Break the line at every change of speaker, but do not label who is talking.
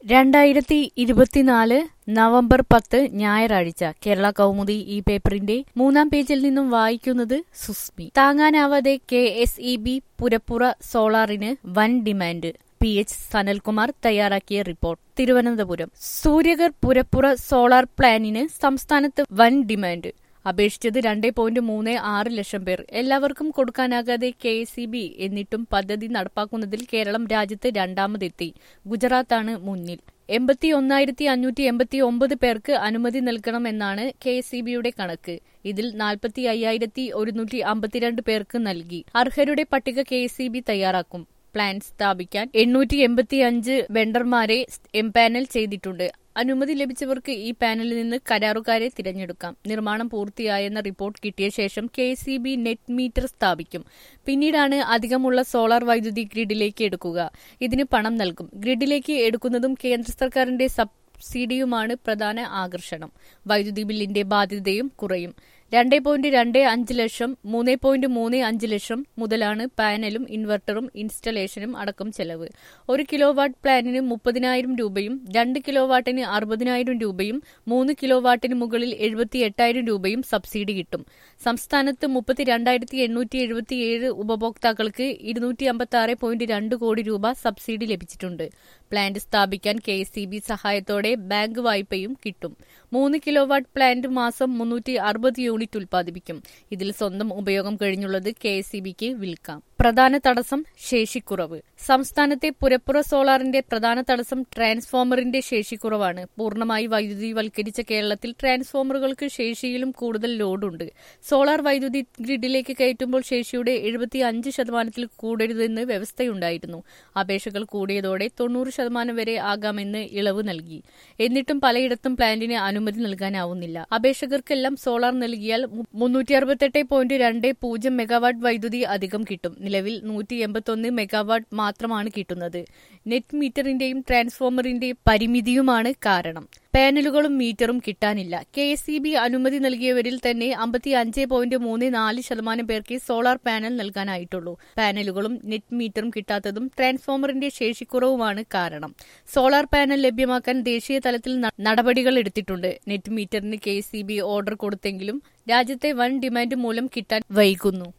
രണ്ടായിരത്തി ഇരുപത്തിനാല് നവംബർ പത്ത് ഞായറാഴ്ച കേരള കൗമുദി ഈ പേപ്പറിന്റെ മൂന്നാം പേജിൽ നിന്നും വായിക്കുന്നത് സുസ്മി താങ്ങാനാവാതെ കെ എസ് ഇ ബി പുരപ്പുറ സോളാറിന് വൻ ഡിമാൻഡ് പി എച്ച് സനൽകുമാർ തയ്യാറാക്കിയ റിപ്പോർട്ട് തിരുവനന്തപുരം സൂര്യഗർ പുരപ്പുറ സോളാർ പ്ലാനിന് സംസ്ഥാനത്ത് വൻ ഡിമാൻഡ് അപേക്ഷിച്ചത് രണ്ടേ പോയിന്റ് മൂന്ന് ആറ് ലക്ഷം പേർ എല്ലാവർക്കും കൊടുക്കാനാകാതെ കെ എസ് ഇ ബി എന്നിട്ടും പദ്ധതി നടപ്പാക്കുന്നതിൽ കേരളം രാജ്യത്ത് രണ്ടാമതെത്തി ഗുജറാത്താണ് മുന്നിൽ എൺപത്തി ഒന്നായിരത്തി അഞ്ഞൂറ്റി എൺപത്തി ഒമ്പത് പേർക്ക് അനുമതി നൽകണമെന്നാണ് കെ എസ് ഇ ബിയുടെ കണക്ക് ഇതിൽ നാൽപ്പത്തി അയ്യായിരത്തി ഒരുന്നൂറ്റി അമ്പത്തിരണ്ട് പേർക്ക് നൽകി അർഹരുടെ പട്ടിക കെ എസ് ഇ ബി തയ്യാറാക്കും പ്ലാൻ സ്ഥാപിക്കാൻ എണ്ണൂറ്റി എൺപത്തി അഞ്ച് വെണ്ടർമാരെ എംപാനൽ ചെയ്തിട്ടുണ്ട് അനുമതി ലഭിച്ചവർക്ക് ഈ പാനലിൽ നിന്ന് കരാറുകാരെ തിരഞ്ഞെടുക്കാം നിർമ്മാണം പൂർത്തിയായെന്ന റിപ്പോർട്ട് കിട്ടിയ ശേഷം K C B net meter സ്ഥാപിക്കും പിന്നീടാണ് അധികമുള്ള സോളാർ വൈദ്യുതി ഗ്രിഡിലേക്ക് എടുക്കുക ഇതിന് പണം നൽകും ഗ്രിഡിലേക്ക് എടുക്കുന്നതും കേന്ദ്ര സർക്കാരിന്റെ സബ്സിഡിയുമാണ് പ്രധാന ആകർഷണം വൈദ്യുതി ബില്ലിന്റെ ബാധ്യതയും കുറയും രണ്ടേ പോയിന്റ് രണ്ട് അഞ്ച് ലക്ഷം മൂന്ന് പോയിന്റ് മൂന്ന് അഞ്ച് ലക്ഷം മുതലാണ് പാനലും ഇൻവെർട്ടറും ഇൻസ്റ്റലേഷനും അടക്കം ചെലവ് ഒരു കിലോ വാട്ട് പ്ലാനിന് മുപ്പതിനായിരം രൂപയും രണ്ട് കിലോ വാട്ടിന് അറുപതിനായിരം രൂപയും മൂന്ന് കിലോ വാട്ടിന് മുകളിൽ എഴുപത്തി എട്ടായിരം രൂപയും സബ്സിഡി കിട്ടും സംസ്ഥാനത്ത് മുപ്പത്തിരണ്ടായിരത്തി എണ്ണൂറ്റി എഴുപത്തിയേഴ് ഉപഭോക്താക്കൾക്ക് ഇരുന്നൂറ്റി അമ്പത്തി ആറ് പോയിന്റ് രണ്ട് കോടി രൂപ സബ്സിഡി ലഭിച്ചിട്ടുണ്ട് പ്ലാന്റ് സ്ഥാപിക്കാൻ കെ എസ് ബി സഹായത്തോടെ ബാങ്ക് വായ്പയും കിട്ടും മൂന്ന് കിലോ വാട്ട് പ്ലാന്റ് മാസം മുന്നൂറ്റി അറുപത് യൂണിറ്റ് ഉൽപ്പാദിപ്പിക്കും ഇതിൽ സ്വന്തം ഉപയോഗം കഴിഞ്ഞുള്ളത് കെ എസ് ബിക്ക് വിൽക്കാം പ്രധാന തടസ്സം ശേഷിക്കുറവ് സംസ്ഥാനത്തെ പുരപ്പുറ സോളാറിന്റെ പ്രധാന തടസ്സം ട്രാൻസ്ഫോമറിന്റെ ശേഷിക്കുറവാണ് പൂർണ്ണമായി വൈദ്യുതിവൽക്കരിച്ച കേരളത്തിൽ ട്രാൻസ്ഫോമറുകൾക്ക് ശേഷിയിലും കൂടുതൽ ലോഡുണ്ട് സോളാർ വൈദ്യുതി ഗ്രിഡിലേക്ക് കയറ്റുമ്പോൾ ശേഷിയുടെ എഴുപത്തി അഞ്ച് ശതമാനത്തിൽ കൂടരുതെന്ന് വ്യവസ്ഥയുണ്ടായിരുന്നു അപേക്ഷകൾ കൂടിയതോടെ തൊണ്ണൂറ് ശതമാനം വരെ ആകാമെന്ന് ഇളവ് നൽകി എന്നിട്ടും പലയിടത്തും പ്ലാന്റിന് അനുമതി നൽകാനാവുന്നില്ല അപേക്ഷകർക്കെല്ലാം സോളാർ നൽകിയാൽ മുന്നൂറ്റി അറുപത്തെട്ട് പോയിന്റ് രണ്ട് പൂജ്യം മെഗാവാട്ട് വൈദ്യുതി അധികം കിട്ടും നിലവിൽ നൂറ്റി എൺപത്തൊന്ന് മെഗാവാട്ട് മാത്രമാണ് കിട്ടുന്നത് നെറ്റ് മീറ്ററിന്റെയും ട്രാൻസ്ഫോമറിന്റെയും പരിമിതിയുമാണ് കാരണം പാനലുകളും മീറ്ററും കിട്ടാനില്ല കെ എസ് ഇ ബി അനുമതി നൽകിയവരിൽ തന്നെ അമ്പത്തി അഞ്ച് പോയിന്റ് മൂന്ന് നാല് ശതമാനം പേർക്ക് സോളാർ പാനൽ നൽകാനായിട്ടുള്ളൂ പാനലുകളും നെറ്റ് മീറ്ററും കിട്ടാത്തതും ട്രാൻസ്ഫോമറിന്റെ ശേഷിക്കുറവുമാണ് കാരണം സോളാർ പാനൽ ലഭ്യമാക്കാൻ ദേശീയ തലത്തിൽ നടപടികൾ എടുത്തിട്ടുണ്ട് നെറ്റ് മീറ്ററിന് K S E B order കൊടുത്തെങ്കിലും രാജ്യത്തെ വൻ ഡിമാൻഡ് മൂലം കിട്ടാൻ വൈകുന്നു